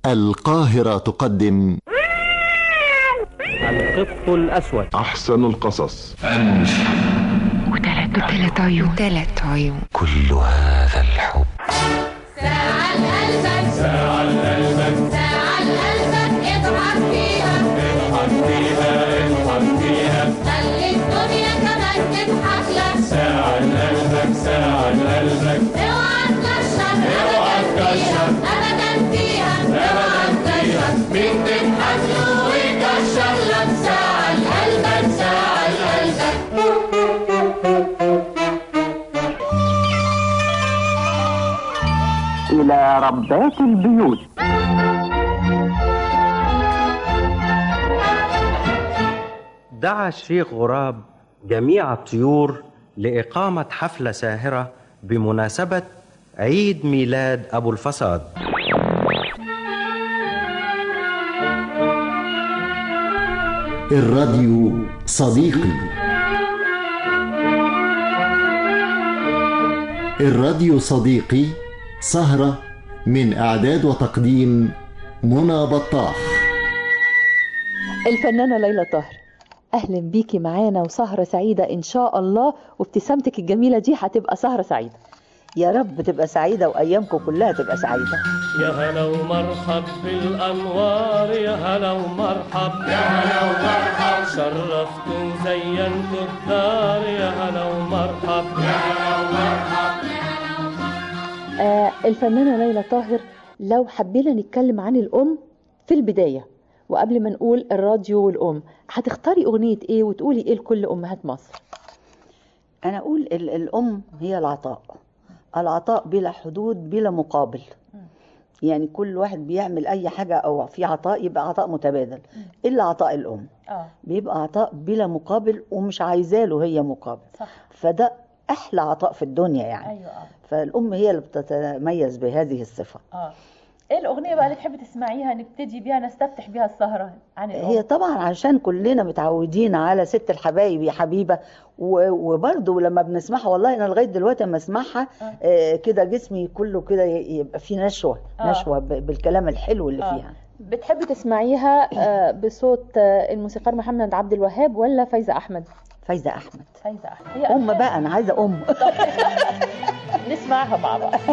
القاهرة تقدم القط الأسود أحسن القصص وثلاث عيون وثلاث عيون كل هذا الحب ساعة لقلبك ساعة لقلبك ساعة لقلبك اضحك فيها اضحك فيها اضحك فيها خلي الدنيا كمان تضحك لك ساعة لقلبك ساعة لقلبك اوعى تكشر اوعى تكشر ابدا فيها اوعى تكشر مين تضحك له ويكشر لك ساعة لقلبك ساعة لقلبك إلى ربات البيوت دعا الشيخ غراب جميع الطيور لإقامة حفلة ساهرة بمناسبة عيد ميلاد أبو الفساد الراديو صديقي الراديو صديقي سهرة من إعداد وتقديم منى بطاح الفنانة ليلى طاهر أهلا بيكي معانا وسهرة سعيدة إن شاء الله وابتسامتك الجميلة دي هتبقى سهرة سعيدة يا رب تبقى سعيدة وأيامكم كلها تبقى سعيدة يا هلا ومرحب بالانوار يا هلا ومرحب يا هلا ومرحب شرفتوا وزينتوا الدار يا هلا ومرحب يا هلا ومرحب آه الفنانة ليلى طاهر لو حبينا نتكلم عن الأم في البداية وقبل ما نقول الراديو والأم هتختاري أغنية إيه وتقولي إيه لكل أمهات مصر أنا أقول ال- الأم هي العطاء العطاء بلا حدود بلا مقابل يعني كل واحد بيعمل أي حاجة أو في عطاء يبقى عطاء متبادل إلا عطاء الأم آه بيبقى عطاء بلا مقابل ومش عايزاله هي مقابل صح فده أحلى عطاء في الدنيا يعني أيوة آه فالأم هي اللي بتتميز بهذه الصفة آه إيه الأغنية بقى اللي تحبي تسمعيها نبتدي بيها نستفتح بيها السهرة عن الأم هي طبعا عشان كلنا متعودين على ست الحبايب يا حبيبه و- وبرضه لما بنسمعها والله انا لغايه دلوقتي لما اسمعها آه. آه، كده جسمي كله كده ي- يبقى فيه نشوه آه. نشوه ب- بالكلام الحلو اللي آه. فيها بتحبي تسمعيها آه، بصوت آه، الموسيقار محمد عبد الوهاب ولا فايزة أحمد؟ فايزه احمد فايزة أحمد هي ام بقى انا عايزه ام نسمعها مع بعض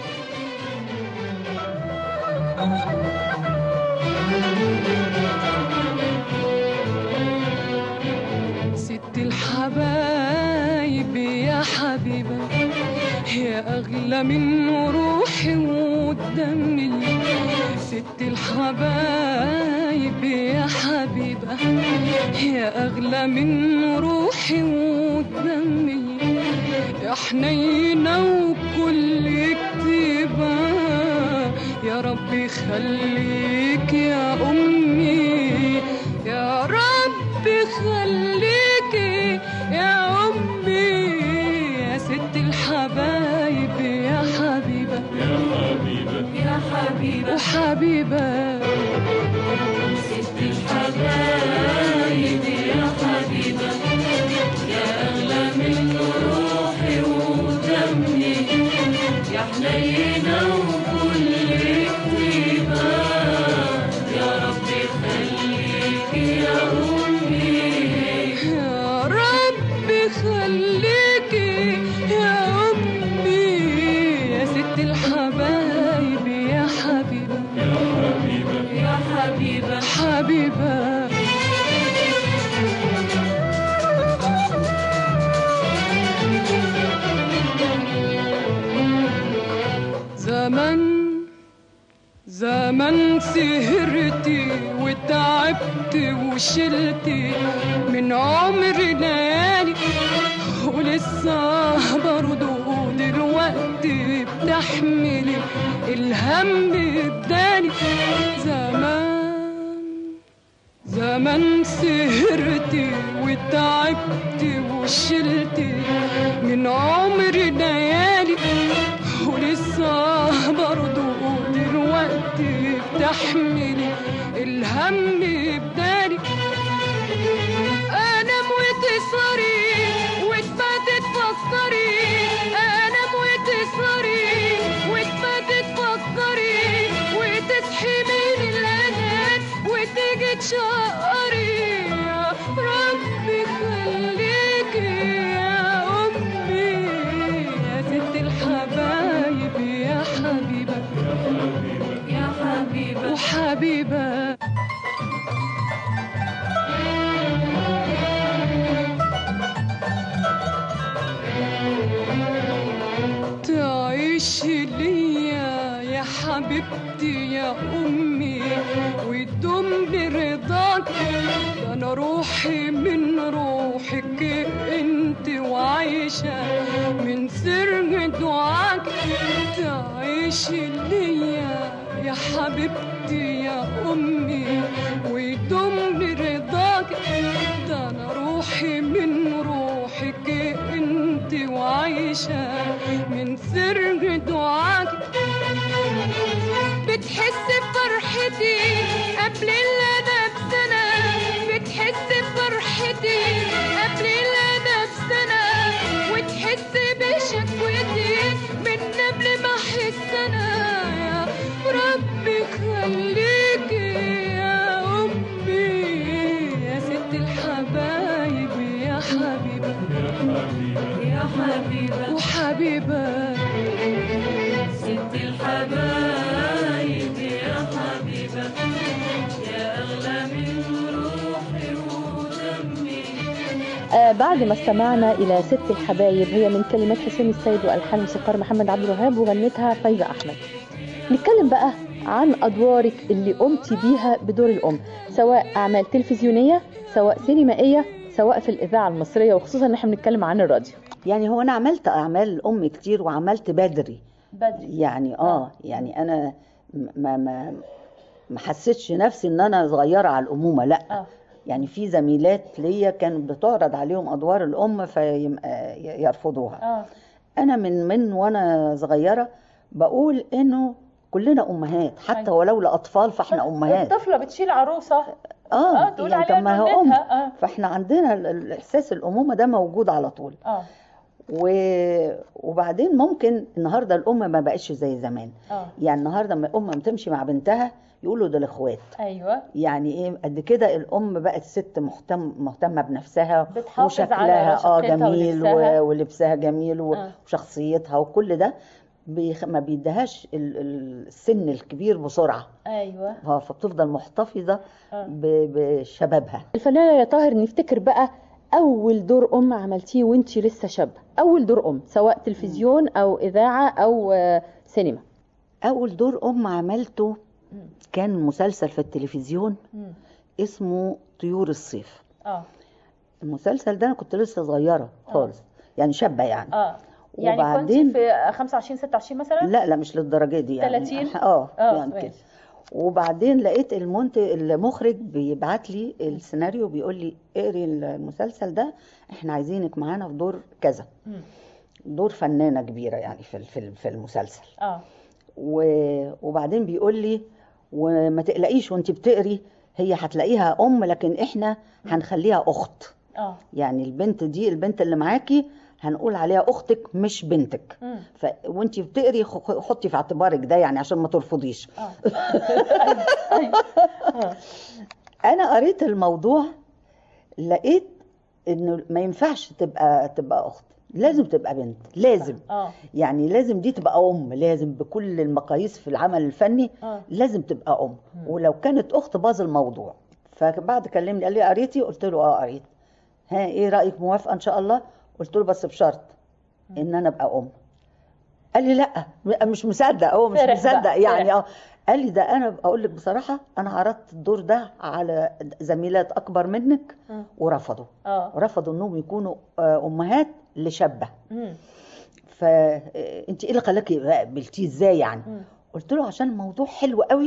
ست الحبايب يا حبيبة يا أغلى من روحي ودمي ست الحبايب يا حبيبة يا أغلى من روحي ودمي يا حنينة وكل كتيبة يا ربي خليك يا أمي يا ربي خليكي يا أمي يا ست الحبايب يا حبيبة يا حبيبة يا حبيبة وحبيبة ست الحبايب يا حبيبة يا أغلى من روحي ودمي يا حنينة وكل كتيبة يا ربي خليك يا أمي يا ربي خليكي يا أمي يا ست الحبايب يا حبيبة يا حبيبة يا حبيبة حبيبة زمن زمن سهرتي وتعبت وشلتي من عمر ليالي ولسه برضو دلوقتي بتحملي الهم الداني زمان زمان سهرتي وتعبت وشلتي من عمر ليالي ولسه برضو دلوقتي بتحملي الهم بدالي انام وتسهري وتباتي تفكري انام وتسهري وتباتي تفكري وتصحي من وتشقري يا ربي خليكي يا أمي يا ست الحبايب يا حبيبة يا حبيبة وحبيبة تعيش ليا يا حبيبتي يا أمي وتدوم برضاك ده أنا روحي من روحك أنت وعايشة من سر دعاك تعيش ليا يا حبيبتي يا أمي ويدوم برضاك ده أنا روحي من روحك أنت وعايشة من سر دعاك بتحس بفرحتي قبل اللي أنا بسنة بتحس بفرحتي قبل اللي أنا بسنة وتحس بشكوتي من قبل ما أحس أنا يا ربي خليكي يا أمي يا ست الحبايب يا حبيبة يا حبيبة وحبيبة ست الحبايب يا حبيبة يا أغلى من روحي ودمي آه بعد ما استمعنا إلى ست الحبايب هي من كلمات حسين السيد وألحان موسيقار محمد عبد الوهاب وغنتها فايزة أحمد نتكلم بقى عن أدوارك اللي قمتي بيها بدور الأم سواء أعمال تلفزيونية سواء سينمائية سواء في الإذاعة المصرية وخصوصا إن احنا بنتكلم عن الراديو يعني هو انا عملت اعمال الام كتير وعملت بدري بدري يعني اه يعني انا م- ما ما ما حسيتش نفسي ان انا صغيره على الامومه لا آه. يعني في زميلات ليا كانت بتعرض عليهم ادوار الام فيرفضوها اه انا من من وانا صغيره بقول انه كلنا امهات حتى أيوة. ولو لاطفال فاحنا امهات الطفلة بتشيل عروسة اه, آه، تقول يعني عليها طب ما هي ام نونتها، آه. فاحنا عندنا ال- الاحساس الامومه ده موجود على طول اه و... وبعدين ممكن النهارده الام ما بقتش زي زمان اه يعني النهارده لما الام بتمشي مع بنتها يقولوا دول اخوات ايوه يعني ايه قد كده الام بقت ست مهتم مهتمه بنفسها بتحافظ على وشكلها اه رشاقتها جميل ولبسها. و- ولبسها جميل و- آه. وشخصيتها وكل ده بيخ... ما بيدهاش ال- ال- السن الكبير بسرعه ايوه اه فبتفضل محتفظه آه. ب... بشبابها الفنانة يا طاهر نفتكر بقى أول دور أم عملتيه وأنتي لسه شابة أول دور أم سواء تلفزيون أو إذاعة أو آه، سينما اول دور ام عملته كان مسلسل في التلفزيون اسمه طيور الصيف اه المسلسل ده انا كنت لسه صغيره خالص يعني شابه يعني اه يعني وبعدين- كنت في 25 26 مثلا لا لا مش للدرجه دي يعني 30 اه اه يعني كده ماشي. وبعدين لقيت المنت... المخرج بيبعت لي السيناريو بيقول لي اقري المسلسل ده احنا عايزينك معانا في دور كذا مم. دور فنانه كبيره يعني في في في المسلسل اه و... وبعدين بيقول لي وما تقلقيش وانت بتقري هي هتلاقيها ام لكن احنا هنخليها اخت اه يعني البنت دي البنت اللي معاكي هنقول عليها اختك مش بنتك مم. ف... وانت بتقري خ- حطي في اعتبارك ده يعني عشان ما ترفضيش اه ايوه ايوه آه. انا قريت الموضوع لقيت انه ما ينفعش تبقى تبقى اخت لازم تبقى بنت لازم اه يعني لازم دي تبقى ام لازم بكل المقاييس في العمل الفني اه لازم تبقى ام ولو كانت اخت باظ الموضوع فبعد كلمني قال لي قريتي قلت له اه قريت ها ايه رايك موافقه ان شاء الله قلت له بس بشرط ان انا ابقى ام قال لي لا م- مش مصدق هو مش فرح مصدق بقى، يعني فرح. اه قال لي ده انا اقول لك بصراحه انا عرضت الدور ده على زميلات اكبر منك مم. ورفضوا اه رفضوا انهم يكونوا آه، امهات لشابه مم. فانت ايه اللي خلاكي قبلتيه ازاي يعني مم. قلت له عشان الموضوع حلو قوي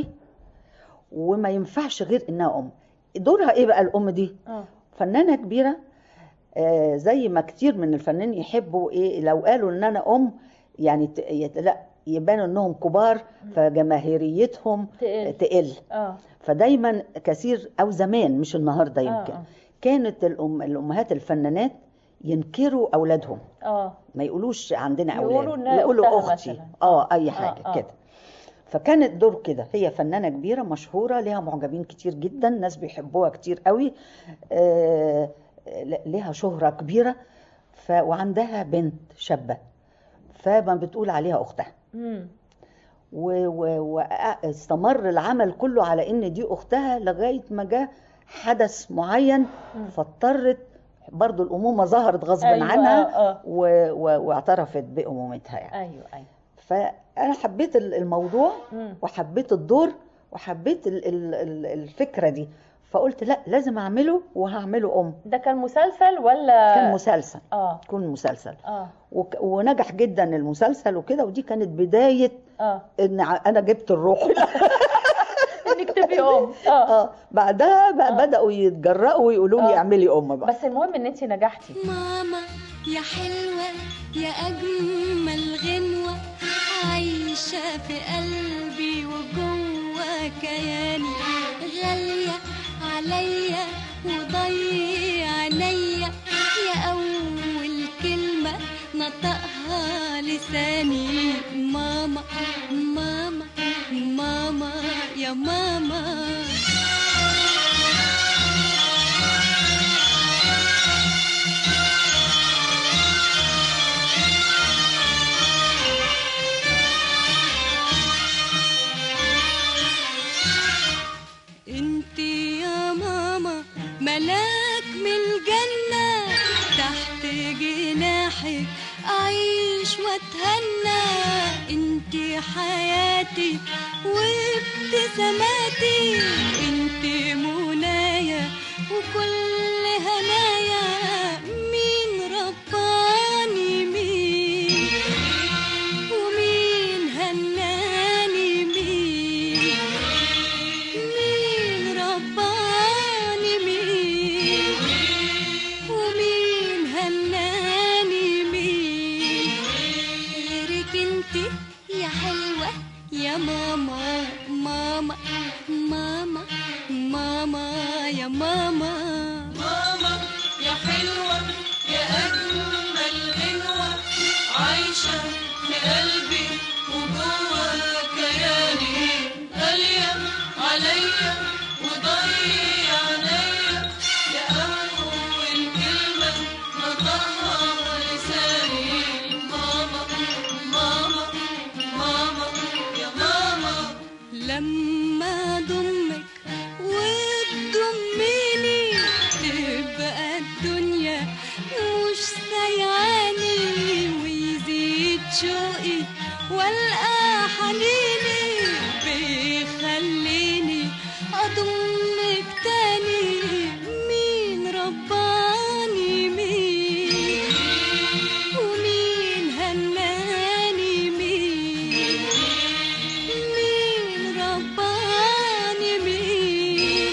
وما ينفعش غير انها ام دورها ايه بقى الام دي اه فنانه كبيره آه، زي ما كتير من الفنانين يحبوا ايه لو قالوا ان انا ام يعني ت- يت- لا يبانوا انهم كبار فجماهيريتهم تقل. تقل اه فدايما كثير او زمان مش النهارده يمكن آه. كانت الأم الامهات الفنانات ينكروا اولادهم اه ما يقولوش عندنا يقولوا اولاد إنها يقولوا أختها اختي مثلاً. اه اي حاجه آه. كده فكانت دور كده هي فنانة كبيرة مشهورة ليها معجبين كتير جدا ناس بيحبوها كتير قوي آه، ل- ليها شهرة كبيرة ف... وعندها بنت شابة فما بتقول عليها أختها مم. واستمر العمل كله على ان دي اختها لغايه ما جاء حدث معين فاضطرت برضو الامومه ظهرت غصب أيوة، عنها آه، آه. و... و... واعترفت بامومتها يعني ايوه ايوه فانا حبيت ال- الموضوع مم. وحبيت الدور وحبيت ال... ال... ال- الفكره دي فقلت لا لازم اعمله وهعمله ام ده كان مسلسل ولا كان مسلسل اه يكون مسلسل اه وك... ونجح جدا المسلسل وكده ودي كانت بدايه اه ان ع- انا جبت الروح انك تبقي ام اه اه بعدها بقى بداوا يتجرأوا ويقولوا لي آه. اعملي ام بقى بس المهم ان انت نجحتي ماما يا حلوة يا أجمل غنوة عايشة في قلبي وجوه كياني غالية عليا وضي عينيا يا أول كلمة نطقها لساني ماما ماما ماما يا ماما انت يا ماما ملاك من الجنة تحت جناحك أعيش وأتهنى انت حياتي وابتساماتي انت منايا وكل هنايا مين رباني مين ومين هناني مين مين رباني مين ومين هناني مين غيرك انت يا حلوة يا ماما ماما ماما ماما يا ماما ماما يا حلوة يا أجمل غنوة عايشة في قلبي وجوه كياني غالية عليا وضيع عينيا يا أول كلمة نطقها لساني ماما ماما ماما يا ماما لما ضمك وتضميني تبقى الدنيا مش سيعاني ويزيد شوقي والقى حنيني بيخليني اضمك تاني مين رباني مين ومين هناني مين مين رباني مين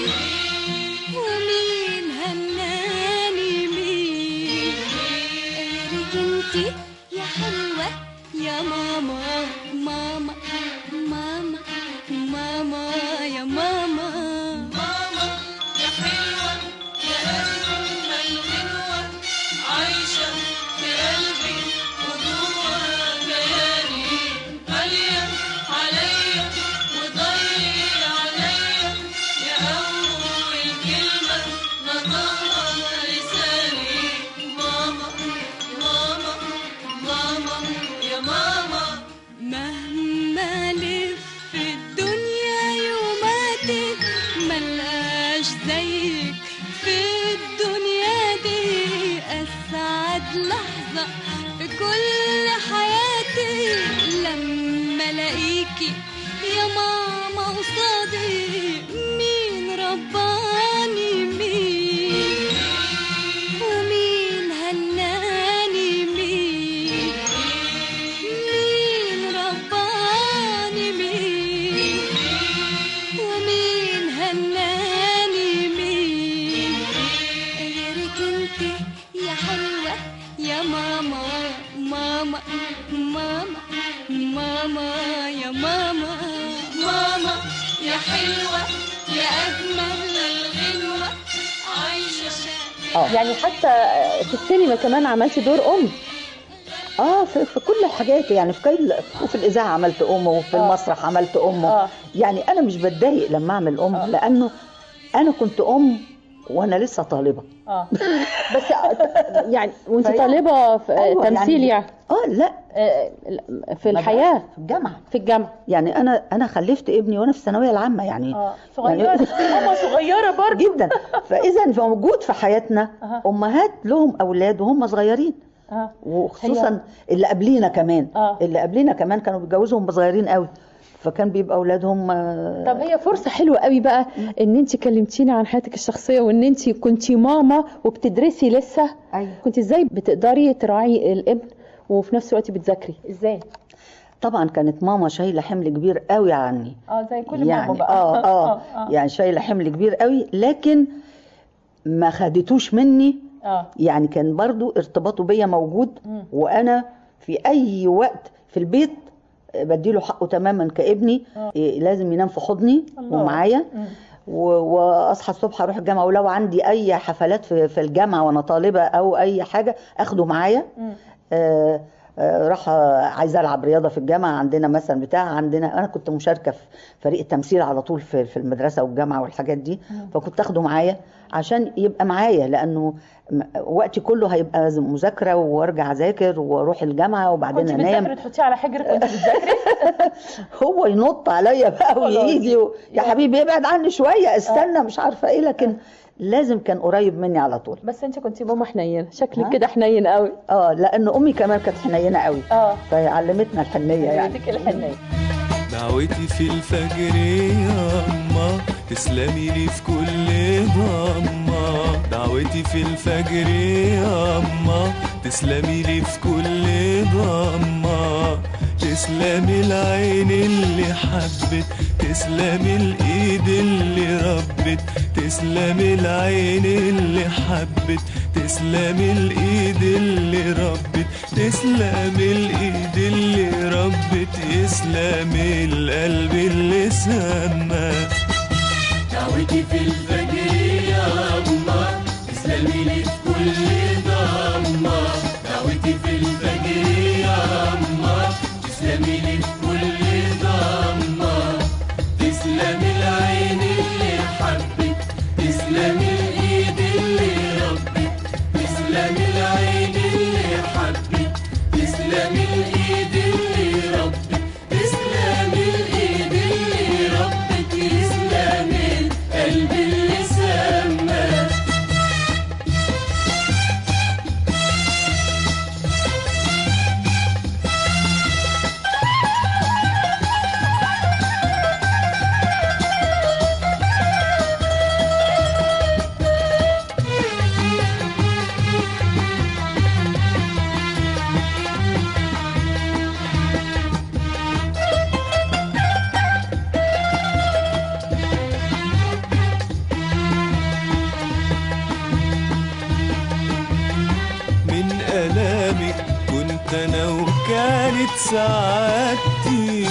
ومين هناني مين غيرك انتي يا حلوة يا ماما ماما ماما ماما يا ماما ماما يا حلوة يا أجمل غنوة عايشة في قلبي وجوه كياني غالية عليا وضيع عليا يا أول كلمة نطقها لساني ماما ماما ماما يا ماما مهما لف في الدنيا يوماتك ملقاش زيك في الدنيا دي أسعد لحظة في كل حياتي لما الاقيكي يا ماما قصادي مين رباني مين ومين هناني مين مين رباني مين ومين هناني مين غيرك انت يا حلوة يا ماما ماما ماما ماما يا ماما ماما يا حلوة يا أجمل الغنوة عايشة يعني حتى في السينما كمان عملتي دور ام اه في, في كل الحاجات يعني في كل وفي الاذاعه عملت ام وفي آه. المسرح عملت ام آه. يعني انا مش بتضايق لما اعمل ام آه. لانه انا كنت ام وانا لسه طالبه اه بس يعني وانت فهي- طالبه في أيوة، تمثيل يعني اه لا آه، في الحياه في الجامعه في الجامعه يعني انا انا خلفت ابني وانا في الثانويه العامه يعني اه صغيره ماما صغيره برضه جدا فاذا موجود في حياتنا أها. امهات لهم اولاد وهم صغيرين اه وخصوصا اللي قبلينا كمان آه. اللي قبلينا كمان كانوا بيتجوزوا وهم صغيرين قوي فكان بيبقى اولادهم آه، طب هي فرصة حلوة قوي بقى ان انت كلمتيني عن حياتك الشخصية وان انت كنتي ماما وبتدرسي لسه أيوة. كنت ازاي بتقدري تراعي الابن وفي نفس الوقت بتذاكري ازاي طبعا كانت ماما شايله حمل كبير قوي عني اه زي كل يعني ماما بقى اه اه يعني شايله حمل كبير قوي لكن ما خدتوش مني اه يعني كان برضو ارتباطه بيا موجود وانا في اي وقت في البيت بديله حقه تماما كابني إيه، لازم ينام في حضني الله. ومعايا مم. و- واصحى الصبح اروح الجامعه ولو عندي اي حفلات في, في الجامعه وانا طالبه او اي حاجه اخده معايا مم. آه، آه، راح آه، عايزه العب رياضه في الجامعه عندنا مثلا بتاع عندنا انا كنت مشاركه في فريق التمثيل على طول في في المدرسه والجامعه والحاجات دي فكنت اخده معايا عشان يبقى معايا لانه م- وقتي كله هيبقى ز- مذاكره وارجع اذاكر واروح الجامعه وبعدين كنت انام بتذاكري تحطيه على حجرك وانت بتذاكري هو ينط عليا بقى ويجي و... يا حبيبي ابعد عني شويه استنى مش عارفه ايه لكن لازم كان قريب مني على طول بس انت كنت ماما حنينه شكلك ها؟ كده حنين قوي اه لان امي كمان كانت حنينه قوي اه فعلمتنا الحنيه يعني يديك الحنيه دعوتي في الفجر يا أما تسلمي لي في كل ضمة دعوتي في الفجر يا أما تسلمي لي في كل ضمة تسلمي العين اللي حبت تسلمي الايد اللي ربت تسلمي العين اللي حبت تسلمي الايد اللي ربت تسلمي الايد اللي ربت يسلمي القلب اللي سمى دعوتي في الفجر يا أما تسلمي لي في كل ضمة دعوتي في الفجر يا أما تسلمي لي في كل ضمة تسلمي العين اللي حبت تسلمي الإيد اللي ربت تسلمي العين اللي حبت تسلمي الإيد اللي ربت تسلمي الإيد اللي ربت تسلمي القلب اللي سمى من آلامك كنت أنا وكانت سعادتي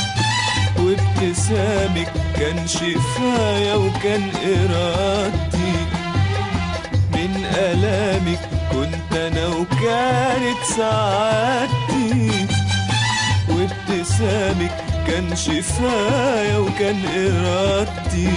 وابتسامك كان شفايا وكان إرادتي من آلامك كنت أنا وكانت سعادتي وابتسامك كان شفايا وكان إرادتي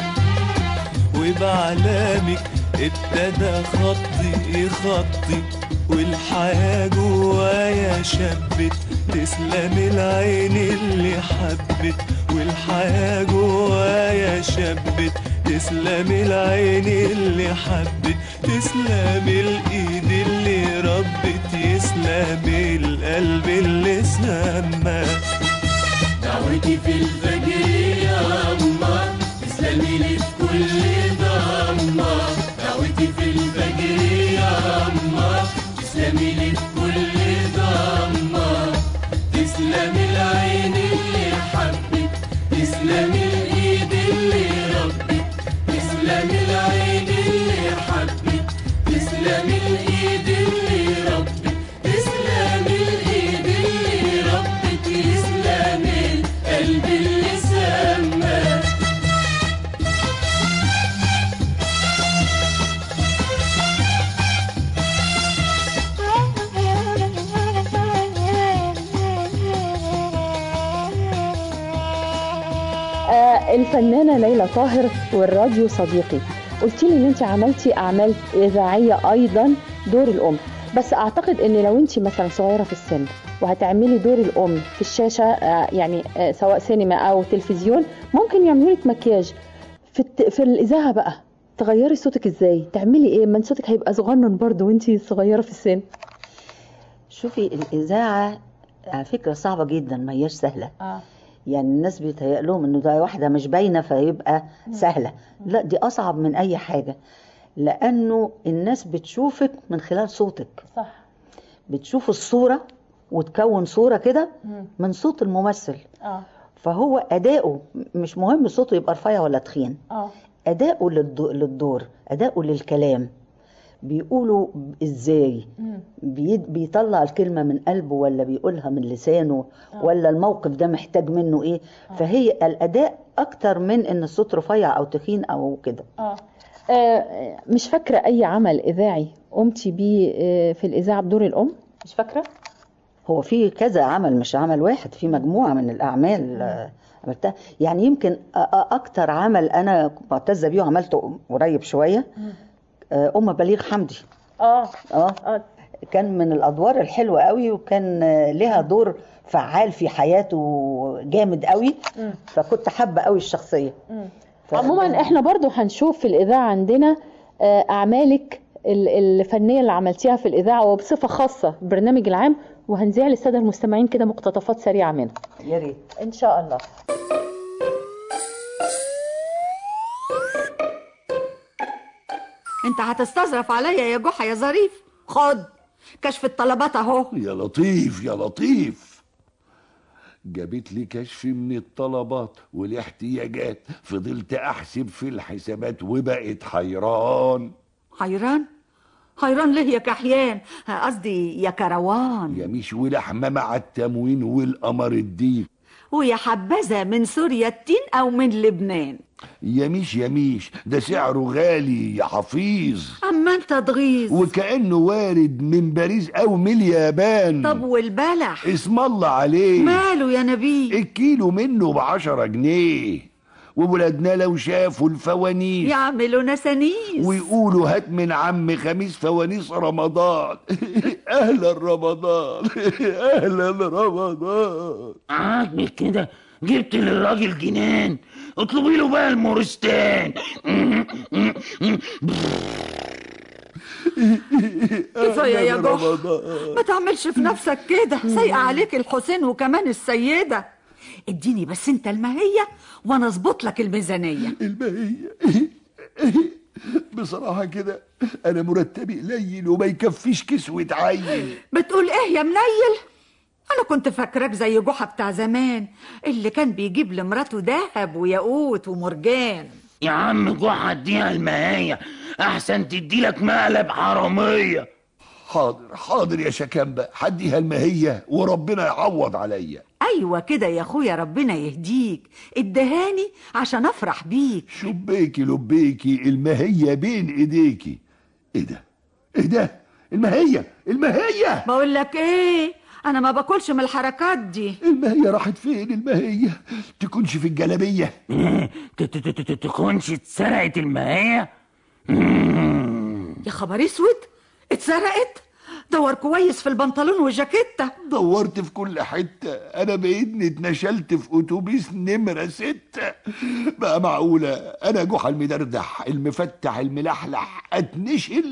وبعلامك ابتدى خطي خطي والحياة جوايا شبت تسلم العين اللي حبت والحياة جوايا شبت تسلم العين اللي حبت تسلم الايد اللي ربت يسلم القلب اللي سمى دعوتي في الفجر يا أما تسلمي لي في كل ضمة دعوتي في الفجر يا أما تسلمي لي في كل ضمة تسلمي العين اللي حبت تسلمي الإيد اللي ربت تسلمي العين اللي حبت تسلمي الإيد اللي ربت تسلمي الإيد اللي ربت تسلمي القلب اللي سمى الفنانة ليلى طاهر والراديو صديقي قلت لي ان انت عملتي اعمال اذاعية ايضا دور الام بس اعتقد ان لو انت مثلا صغيرة في السن وهتعملي دور الام في الشاشة آه، يعني آه، سواء سينما او تلفزيون ممكن يعملوا لك مكياج في الت... في الاذاعة بقى تغيري صوتك ازاي تعملي ايه ما انت صوتك هيبقى صغنن برضه وانت صغيرة في السن شوفي الاذاعه على فكره صعبه جدا ما هياش سهله اه يعني الناس بيتهيأ لهم انه ده واحده مش باينه فيبقى سهله لا دي اصعب من اي حاجه لانه الناس بتشوفك من خلال صوتك صح بتشوف الصوره وتكون صوره كده من صوت الممثل اه فهو اداؤه مش مهم صوته يبقى رفيع ولا تخين اه اداؤه للدو- للدور اداؤه للكلام بيقولوا ازاي بي- بيطلع الكلمة من قلبه ولا بيقولها من لسانه ولا الموقف ده محتاج منه ايه فهي الاداء اكتر من ان الصوت رفيع او تخين او كده آه. آه مش فاكرة أي عمل إذاعي قمتي بيه آه في الإذاعة بدور الأم؟ مش فاكرة؟ هو في كذا عمل مش عمل واحد في مجموعة من الأعمال آه، عملتها يعني يمكن أ- أ- أكتر عمل أنا معتزة بيه وعملته قريب شوية آه، أم بليغ حمدي آه اه كان من الادوار الحلوه قوي وكان آه، لها دور فعال في حياته جامد قوي مم. فكنت حابه قوي الشخصيه ف- عموما احنا برضو هنشوف في الإذاعة عندنا آه أعمالك ال- الفنية اللي عملتيها في الإذاعة وبصفة خاصة البرنامج العام وهنذيع للسادة المستمعين كده مقتطفات سريعة منها يا ريت إن شاء الله انت هتستظرف عليا يا جحا يا ظريف خد كشف الطلبات اهو يا لطيف يا لطيف جابت لي كشف من الطلبات والاحتياجات فضلت احسب في الحسابات وبقيت حيران حيران حيران ليه يا كحيان قصدي يا كروان يا مش ولحمة مع التموين والقمر الدين ويا حبذا من سوريا التين او من لبنان يا مش يا مش ده سعره غالي يا حفيظ اما انت تغيظ وكأنه وارد من باريس او من اليابان طب والبلح اسم الله عليه ماله يا نبي الكيلو منه بعشرة جنيه وولادنا لو شافوا الفوانيس يعملوا نسانيس ويقولوا هات من عم خميس فوانيس رمضان اهلا رمضان اهلا رمضان عاجبك كده جبت للراجل جنان اطلبي له بقى المورستان كفايه يا أهلاً جحا رمضان. ما تعملش في نفسك كده سايقه عليك الحسين وكمان السيده اديني بس انت المهيه وانا اظبط لك الميزانيه المهية بصراحة كده أنا مرتبي قليل وما يكفيش كسوة عيل بتقول ايه يا منيل انا كنت فاكراك زي جحا بتاع زمان اللي كان بيجيب لمراته دهب وياقوت ومرجان يا عم جحا اديها المهاية احسن تديلك مقلب حرامية حاضر حاضر يا شكامبة حديها المهية وربنا يعوض عليا ايوه كده يا اخويا ربنا يهديك ادهاني عشان افرح بيك شبيكي لبيكي المهية بين ايديكي ايه ده ايه ده المهية المهية بقول لك ايه انا ما باكلش من الحركات دي المهية راحت فين المهية تكونش في الجلابية ت- ت- ت- ت- تكونش اتسرقت المهاية يا خبر اسود اتسرقت دور كويس في البنطلون والجاكيتة دورت في كل حتة أنا بإيدني اتنشلت في أتوبيس نمرة ستة بقى معقولة أنا جحا المدردح المفتح الملحلح أتنشل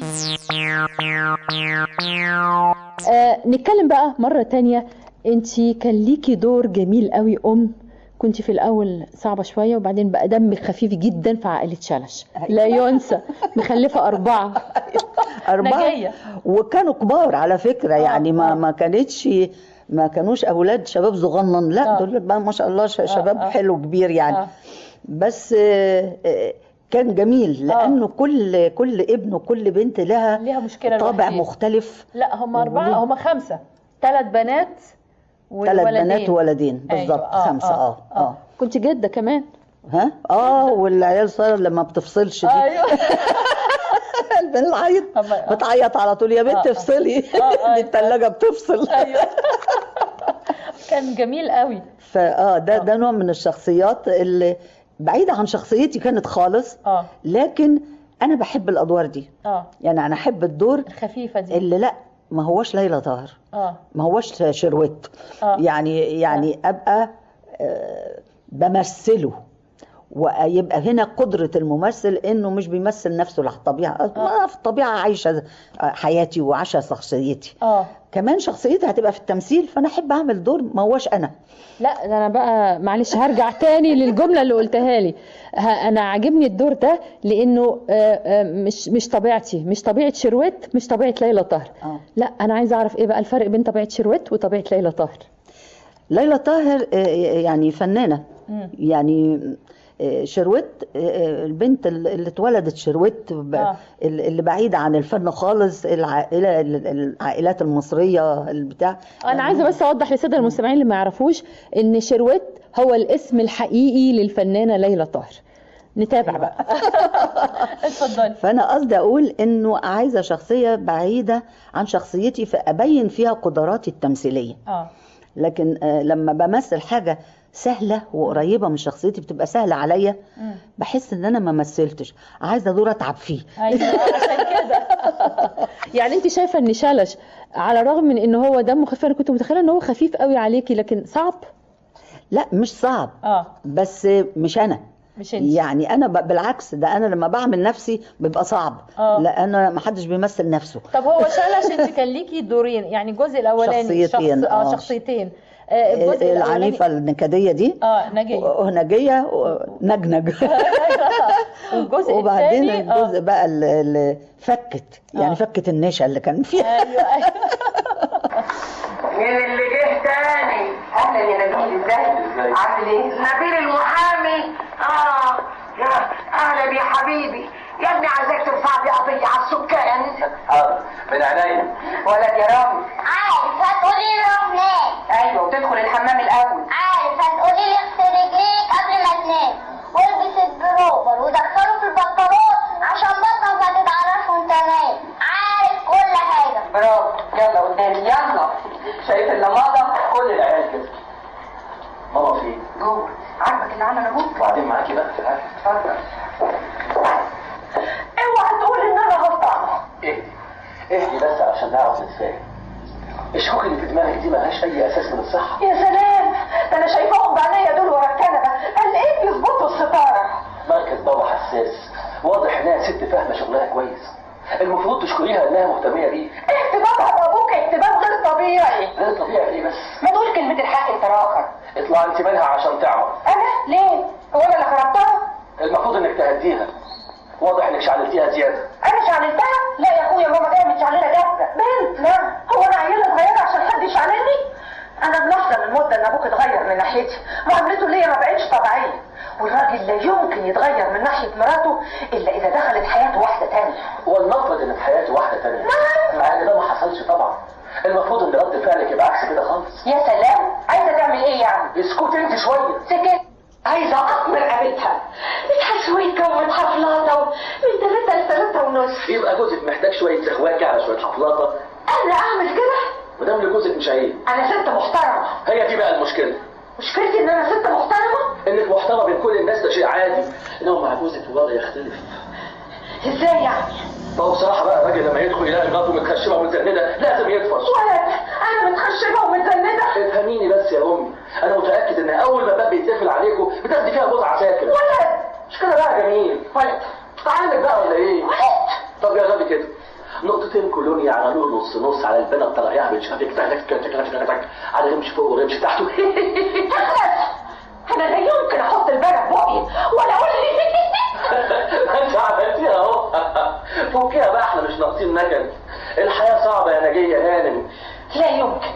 آه نتكلم بقى مرة تانية انتي كان ليكي دور جميل قوي ام كنت في الاول صعبة شوية وبعدين بقى دمك خفيف جدا في عائلة شلش لا ينسى مخلفة أربعة أربعة نجية. وكانوا كبار على فكرة يعني ما ما كانتش ما كانوش أولاد شباب صغنن لا دول بقى ما شاء الله ش- شباب آه. حلو كبير يعني آه. بس آه، آه، كان جميل لأنه كل كل ابن وكل بنت لها ليها مشكلة طابع لوحدها. مختلف لا هم أربعة وليه؟ هم خمسة ثلاث بنات ثلاث بنات وولدين بالظبط أيوة. خمسة اه اه كنت جدة كمان ها اه والعيال صار لما بتفصلش دي ايوه بنعيط بتعيط على طول يا بنت آه. افصلي آه، دي الثلاجه بتفصل ايوه كان جميل قوي فاه ده ده نوع من الشخصيات اللي بعيده عن شخصيتي كانت خالص اه لكن انا بحب الادوار دي اه يعني انا احب الدور الخفيفه دي اللي لا ما هوش ليلى طاهر اه ما هوش شروت آه. يعني يعني ابقى آه، بمثله ويبقى هنا قدرة الممثل انه مش بيمثل نفسه للطبيعة انا في الطبيعة عايشة حياتي وعايشة شخصيتي اه كمان شخصيتي هتبقى في التمثيل فانا احب اعمل دور ما هوش انا لا ده انا بقى معلش هرجع تاني للجمله اللي قلتها لي ه- انا عاجبني الدور ده لانه آه، آه، مش مش طبيعتي مش طبيعه شروت مش طبيعه ليلى طاهر آه. لا انا عايزه اعرف ايه بقى الفرق بين طبيعه شروت وطبيعه ليلى طاهر ليلى طاهر آه، يعني فنانة مم. يعني آه، شروت آه، البنت اللي اتولدت شروت ب- آه. اللي بعيدة عن الفن خالص العائلة العائلات المصرية البتاع انا عايزه بس اوضح للساده المستمعين اللي ما يعرفوش ان شروت هو الاسم الحقيقي للفنانه ليلى طاهر نتابع بقى اتفضلي فانا قصدي اقول انه عايزه شخصيه بعيده عن شخصيتي فابين فيها قدراتي التمثيليه اه لكن آه، لما بمثل حاجه سهله وقريبه من شخصيتي بتبقى سهله عليا مم. بحس ان انا ما مثلتش عايزه دور اتعب فيه ايوه عشان كده يعني انت شايفه ان شلش على الرغم من ان هو دمه خفيف انا كنت متخيله ان هو خفيف قوي عليكي لكن صعب لا مش صعب اه بس مش انا مش انت يعني انا ب- بالعكس ده انا لما بعمل نفسي بيبقى صعب آه. لان ما حدش بيمثل نفسه طب هو شلش انت كان ليكي دورين يعني الجزء الاولاني شخصيتين، شخص اه آه. شخصيتين آه الجزء الاولاني العنيفه النكديه دي اه نجي نجيه نجنج والجزء وبعدين الثاني آه. الجزء بقى اللي اللي فكت يعني آه. فكت النشا اللي كان فيها ايوه ايوه مين اللي جه تاني؟ اهلا يا نبيل ازاي؟ عامل ايه؟ نبيل المحامي اه يا اهلا يا حبيبي يا ابني عايزاك ترفع لي قضيه على السكان حاضر من عينيا ولد يا رامي عارف هتقولي لي روح نام ايوه وتدخل الحمام الاول عارف هتقولي لي اغسل رجليك قبل ما تنام والبس البروفر ودخله في البطارون عشان بطنك ما تتعرفش وانت نايم عارف كل حاجه برافو يلا قدامي يلا شايف اللماضه كل العيال كده ماما فين؟ جوه عاجبك اللي عمل ابوك وبعدين معاكي بقى اتفضل اوعى تقول ان انا غلطانه اهدي اهدي بس عشان نعرف نتفاهم الشكوك اللي في دماغك دي ملهاش اي اساس من الصحه يا سلام ده انا شايفاهم بعينيا دول ورا الكنبه قال ايه بيظبطوا الستاره مركز بابا حساس واضح انها ست فاهمه شغلها كويس المفروض تشكريها انها مهتميه بيه اهتمامها بابوك اهتمام غير طبيعي غير طبيعي ايه بس ما تقول كلمه الحق انت راخر اطلع انت منها عشان تعرف انا ليه هو انا اللي خربتها المفروض انك تهديها واضح انك شعلتيها زياده انا شعللتها لا يا اخويا ماما دايما متشعلله جامده بنت لا هو انا عيله صغيره عشان حد يشعللني انا ملاحظه من مده ان ابوك اتغير من ناحيتي معاملته ليا ما بقتش طبيعيه والراجل لا يمكن يتغير من ناحيه مراته الا اذا دخلت حياته واحده تانية ولنفرض ان في حياتي واحده تانية نعم. مع ان ده ما حصلش طبعا المفروض ان رد فعلك يبقى عكس كده خالص يا سلام عايزه تعمل ايه يعني اسكت انت شويه سكت عايزه اطمن قابلتها بتحس سويكه ومتحفلاطه من ثلاثه لثلاثه ونص يبقى جوزك محتاج شويه زهواكه على شويه حفلاطه انا اعمل كده ودام لجوزك مش عيب انا ست محترمه هي دي بقى المشكله مشكلتي ان انا ست محترمه انك محترمه بين كل الناس ده شيء عادي انما مع جوزك الوضع يختلف ازاي يعني ما هو بصراحه بقى الراجل لما يدخل يلاقي مراته متخشبه ومتزنده لازم يطفش ولد انا متخشبه ومتزنده افهميني بس يا امي انا متاكد ان اول ما باب بيتقفل عليكم بتاخدي فيها بضعه ساكن ولد مش كده بقى جميل ولد عندك بقى ولا ايه ولد طب يا غبي كده نقطتين كولونيا على نور نص نص على البنا الطرقيعه بتشافك تك تك تك تك تك على رمش فوق ورمش تحته تخلص انا لا يمكن احط البلد بقي ولا اقول ما انت عملتيها اهو فوقيها بقى احنا مش ناقصين نكد الحياه صعبه يا نجيه هانم لا يمكن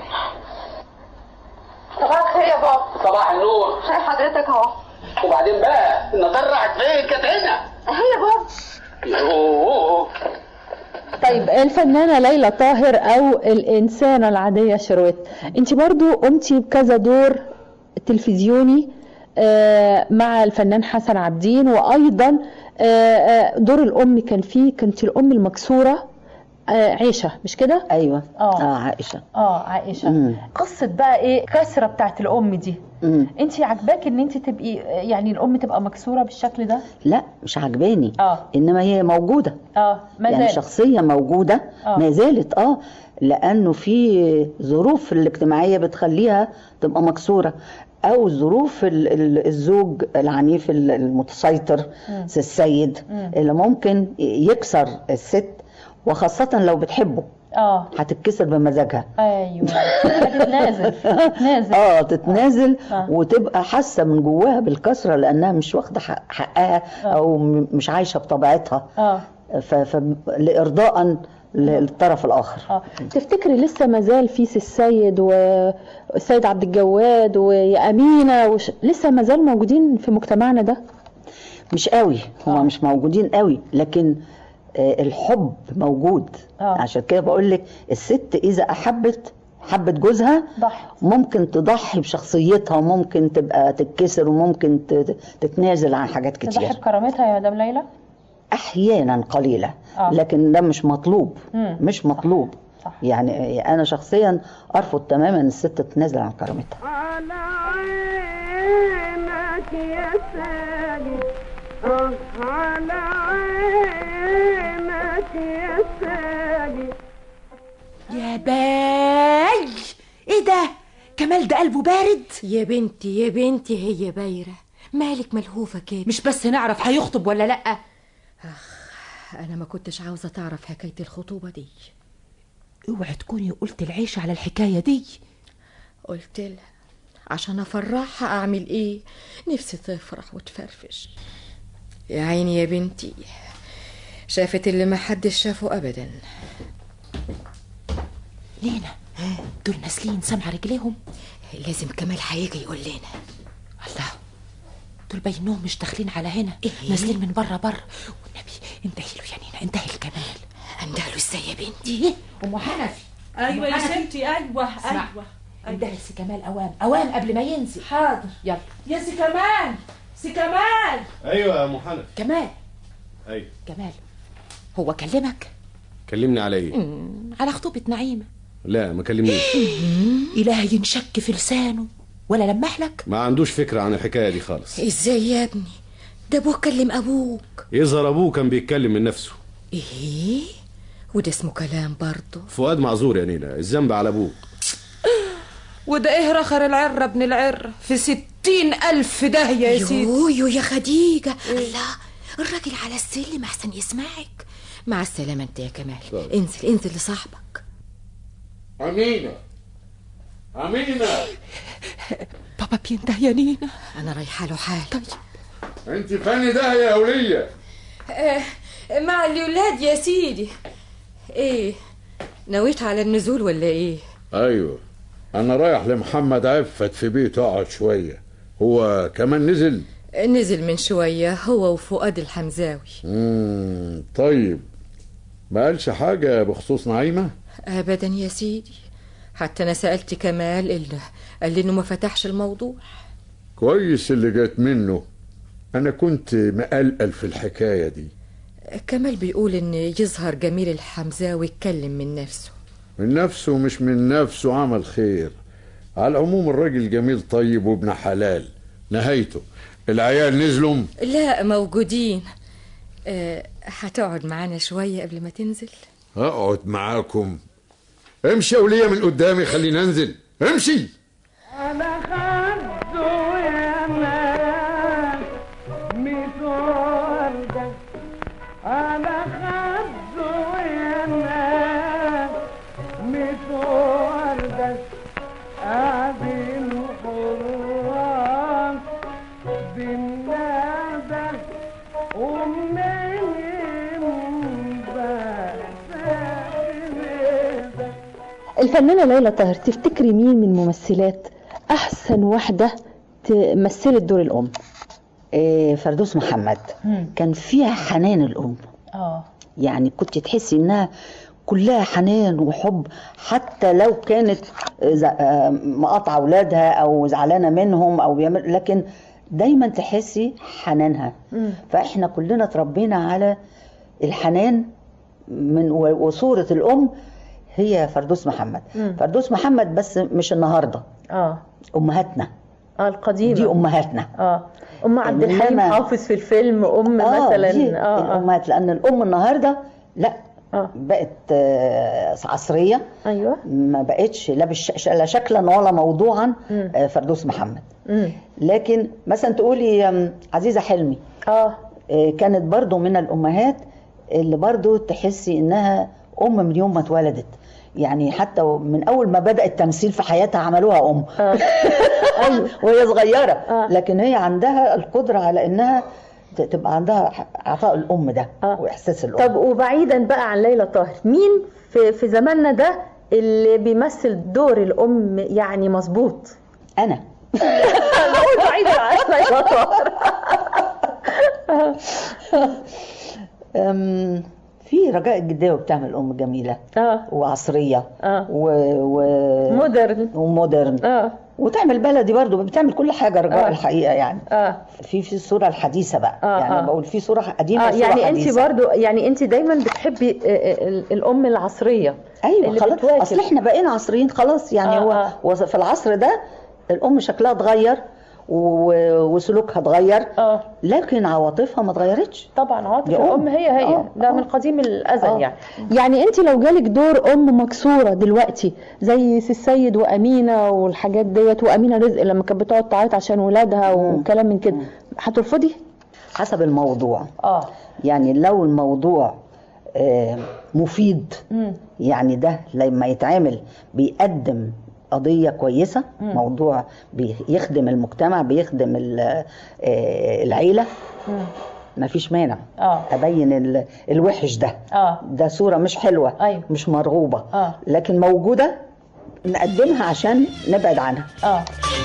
صباح الخير يا بابا صباح النور شايف حضرتك اهو وبعدين بقى النظر راحت فين كانت هنا اهي يا بابا يوه طيب الفنانة ليلى طاهر أو الإنسانة العادية شروت أنت برضو قمتي بكذا دور تلفزيوني آه، مع الفنان حسن عبدين وأيضا آه، آه، دور الأم كان فيه كانت الأم المكسورة آه عيشه مش كده ايوه اه اه عائشه اه عائشه مم. قصه بقى ايه كسره بتاعت الام دي مم. انت عاجباك ان انت تبقي يعني الام تبقى مكسوره بالشكل ده لا مش عجباني اه انما هي موجوده اه ما يعني زالت. شخصيه موجوده آه. ما زالت اه لانه في ظروف الاجتماعيه بتخليها تبقى مكسوره او ظروف ال- ال- الزوج العنيف ال- المتسيطر مم. السيد مم. اللي ممكن يكسر الست وخاصه لو بتحبه اه هتتكسر بمزاجها ايوه هتتنازل تتنازل اه تتنازل آه. وتبقى حاسه من جواها بالكسره لانها مش واخده حق- حقها او م- مش عايشه بطبيعتها اه ف... ف... لارضاء للطرف الاخر اه تفتكري لسه ما زال في سي السيد والسيد عبد الجواد ويا امينه وش... لسه ما زال موجودين في مجتمعنا ده مش قوي هما مش موجودين قوي لكن آه، الحب موجود آه. عشان كده بقول لك الست اذا احبت حبت جوزها ضحي ممكن تضحي بشخصيتها وممكن تبقى تتكسر وممكن ت- تتنازل عن حاجات تضحي كتير بكرامتها يا مدام ليلى احيانا قليله آه. لكن ده مش مطلوب مم. مش مطلوب صح. يعني انا شخصيا ارفض تماما الست تتنازل عن كرامتها على عينك يا ساجد آه على عينك يا ساجد يا باي ايه ده كمال ده قلبه بارد يا بنتي يا بنتي هي بايرة مالك ملهوفة كده مش بس نعرف هيخطب ولا لا أنا ما كنتش عاوزة تعرف حكاية الخطوبة دي اوعي تكوني قلت العيش على الحكايه دي قلت لها عشان أفرحها أعمل إيه نفسي تفرح وتفرفش يا عيني يا بنتي شافت اللي ما حدش شافه أبدا لينا دول نازلين سامعه رجليهم لازم كمال هيجي يقول لنا الله دول باينهم مش داخلين على هنا إيه؟ نازلين من بره بره والنبي انتهي له يا نينا انتهي الكمال أندهله إزاي يا بنتي ام حنفي ايوه أم يا حنفي. ستي ايوه اسمع. ايوه انتهي سي كمال اوام اوام قبل ما ينزل حاضر يلا يا سي كمال سي كمال ايوه يا ام حنفي كمال ايوه كمال هو كلمك كلمني على ايه مم، على خطوبه نعيمه لا ما كلمنيش إلهي ينشك في لسانه ولا لمح لك ما عندوش فكره عن الحكايه دي خالص إزاي يا ابني ده أبوه كلم أبوك يظهر ابوه كان بيتكلم من نفسه إيه وده اسمه كلام برضه فؤاد معذور يا نينا الذنب على ابوه وده ايه رخر العرة ابن العرة في ستين ألف داهية يا سيدي يو يو يا خديجة الله الراجل على السلم أحسن يسمعك مع السلامة أنت يا كمال طيب. انزل انزل لصاحبك امينه امينه بابا بينده يا نينا أنا رايحة له حال طيب انت فاني ده يا وليه آه مع الولاد يا سيدي إيه نويت على النزول ولا إيه ايوه انا رايح لمحمد عفت في بيته اقعد شويه هو كمان نزل نزل من شوية هو وفؤاد الحمزاوي مم. طيب ما قالش حاجه بخصوص نعيمه أبدا يا سيدي حتى أنا سألت كمال إلا قال لي إنه ما فتحش الموضوع كويس اللي جات منه انا كنت مقلقل في الحكايه دي كمال بيقول إن يظهر جميل الحمزاوي اتكلم من نفسه من نفسه مش من نفسه عمل خير على العموم الراجل جميل طيب وابن حلال نهايته العيال نزلوا لا موجودين أه هتقعد معانا شوية قبل ما تنزل اقعد معاكم امشي يا وليه من قدامي خلينا انزل امشي على خده يا ناس ميت وردة على خده يا ناس ميت وردة قاعدين حرام بالندى ومنين بس الفنانة ليلى طاهر تفتكري مين من الممثلات أحسن واحدة تمثلت دور الأم إيه فردوس محمد كان فيها حنان الام اه يعني كنت تحسي انها كلها حنان وحب حتى لو كانت ز- آه، مقاطعه اولادها او زعلانه منهم او بيعمل لكن دايما تحسي حنانها فاحنا كلنا اتربينا على الحنان من و- وصورة الأم هي فردوس محمد مم. فردوس محمد بس مش النهاردة اه أمهاتنا اه القديمة دي أمهاتنا اه ام عبد الحليم إنما- حافظ في الفيلم ام آه مثلا دي اه اه الأمهات لأن الأم النهاردة لا آه. بقت آه، عصرية ايوه ما بقتش لا بالش... لا شكلا ولا موضوعا مم. آه، فردوس محمد مم. لكن مثلا تقولي آم، عزيزة حلمي اه آه، كانت برضو من الأمهات اللي برضو تحسي إنها أم من يوم ما اتولدت يعني حتى من أول ما بدأ التمثيل في حياتها عملوها أم أيوة وهي صغيرة لكن هي عندها القدرة على إنها ت- تبقى عندها ح- عطاء الأم ده وإحساس الأم طب وبعيدا بقى عن ليلى طاهر مين في في زماننا ده اللي بيمثل دور الام يعني مظبوط أنا بقول بعيدا عن ليلى طاهر أم، في رجاء الجداوي بتعمل ام جميله اه وعصريه اه و... و... مودرن ومودرن اه وتعمل بلدي برضو بتعمل كل حاجه رجاء آه. الحقيقه يعني اه في في الصوره الحديثه بقى آه، يعني آه. بقول في صوره قديمه اه وصورة يعني انت حديثة. برضو يعني انت دايما بتحبي آه، آه، ال- الام العصريه ايوه اللي خلاص بتواكب. اصل احنا بقينا عصريين خلاص يعني آه، هو آه. هو في العصر ده الام شكلها اتغير و- وسلوكها اتغير اه لكن عواطفها ما اتغيرتش طبعا عاطفه دي أم. الام هي هي آه، ده من قديم الازل آه. يعني يعني انت لو جالك دور ام مكسوره دلوقتي زي سي السيد وامينه والحاجات ديت وامينه رزق لما كانت بتقعد تعيط عشان ولادها وكلام من كده هترفضي حسب الموضوع اه يعني لو الموضوع آه، مفيد مم. يعني ده لما يتعمل بيقدم قضية كويسة مم. موضوع بيخدم المجتمع بيخدم ال- آه، العيلة مم. مفيش مانع اه أبين ال- الوحش ده اه ده صورة مش حلوة أيوة. مش مرغوبة اه لكن موجودة نقدمها عشان نبعد عنها اه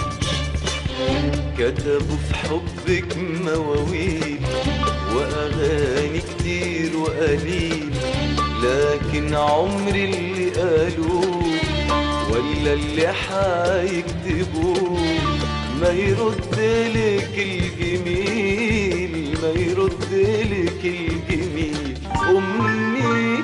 كتبوا في حبك مواويل وأغاني كتير وقليل لكن عمري اللي قالوه ولا اللي حيكتبوه ما يرد لك الجميل ما يرد لك الجميل أمي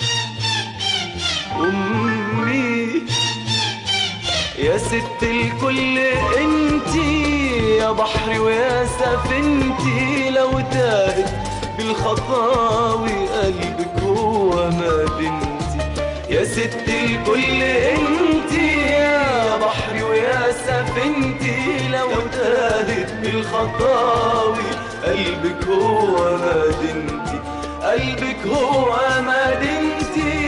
أمي يا ست الكل انتي يا بحري ويا سفينتي لو تاهت بالخطاوي قلبك هو ما بنتي يا ست الكل انتي يا بحري ويا سفينتي لو تاهت بالخطاوي قلبك هو مدينتي قلبك هو مدينتي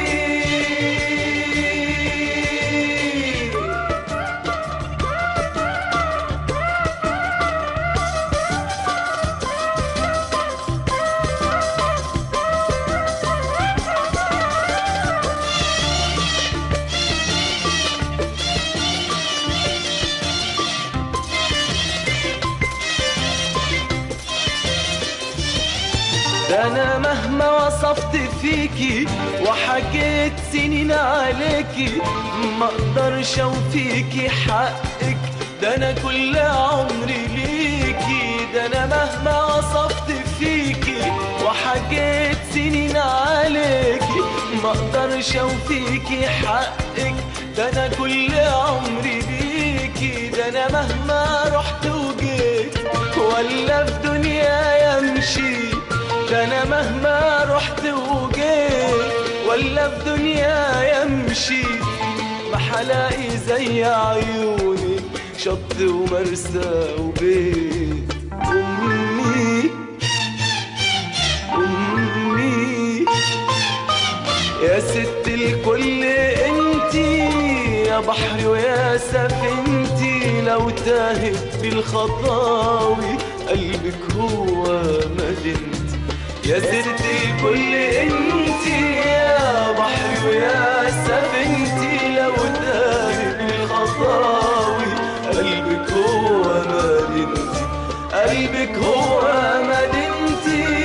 ده انا مهما وصفت فيكي وحكيت سنين عليكي ما اقدرش اوفيكي حقك ده انا كل عمري ليكي ده انا مهما وصفت فيكي وحكيت سنين عليكي ما اقدرش اوفيكي حقك ده انا كل عمري ليكي ده انا مهما رحت وجيت ولا في دنيا يمشي ده انا مهما رحت وجيت ولا في دنيا يمشي ما حلاقي زي عيوني شط ومرسى وبيت امي امي يا ست الكل انتي يا بحري ويا سفينتي لو تاهت بالخطاوي قلبك هو مدينتي يا ست الكل انتي يا بحري ويا سفينتي لو تاهت بالخطاوي قلبك هو مدينتي قلبك هو مدينتي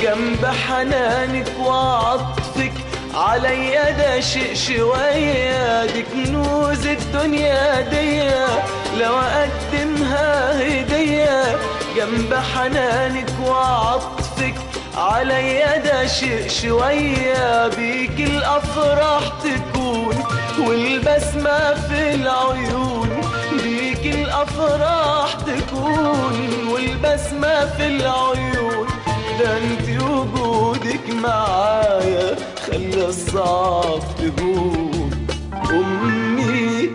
جنب حنانك وعطفك عليا ده شيء شوية دي كنوز الدنيا دي لو أقدمها هدية جنب حنانك وعطفك عليا ده شيء شوية بيك الأفراح تكون والبسمة في العيون بيك الأفراح تكون والبسمة في العيون ده انت وجودك معايا خلى الصعب تهون أمي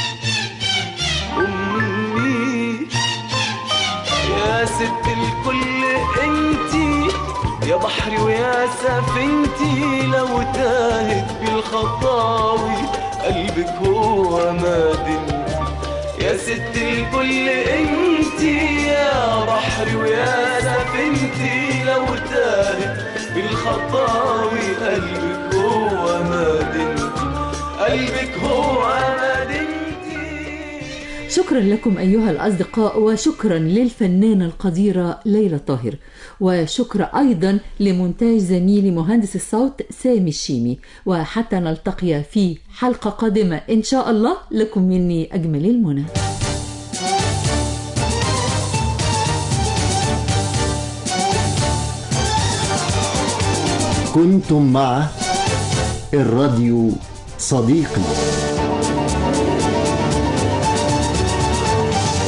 أمي يا ست الكل انتي يا بحري ويا سفينتي لو تاهت بالخطاوي قلبك هو مدينتي يا ست الكل انتي يا بحري ويا سفينتي لو تاهت بالخطاوي قلبك هو مدينتي قلبك هو مدينتي شكرا لكم أيها الأصدقاء وشكرا للفنانة القديرة ليلى طاهر وشكرا أيضا لمونتاج زميلي مهندس الصوت سامي الشيمي وحتى نلتقي في حلقة قادمة إن شاء الله لكم مني أجمل المنى كنتم مع الراديو صديقي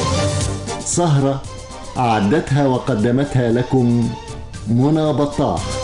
سهرة أعدتها وقدمتها لكم منى بطاح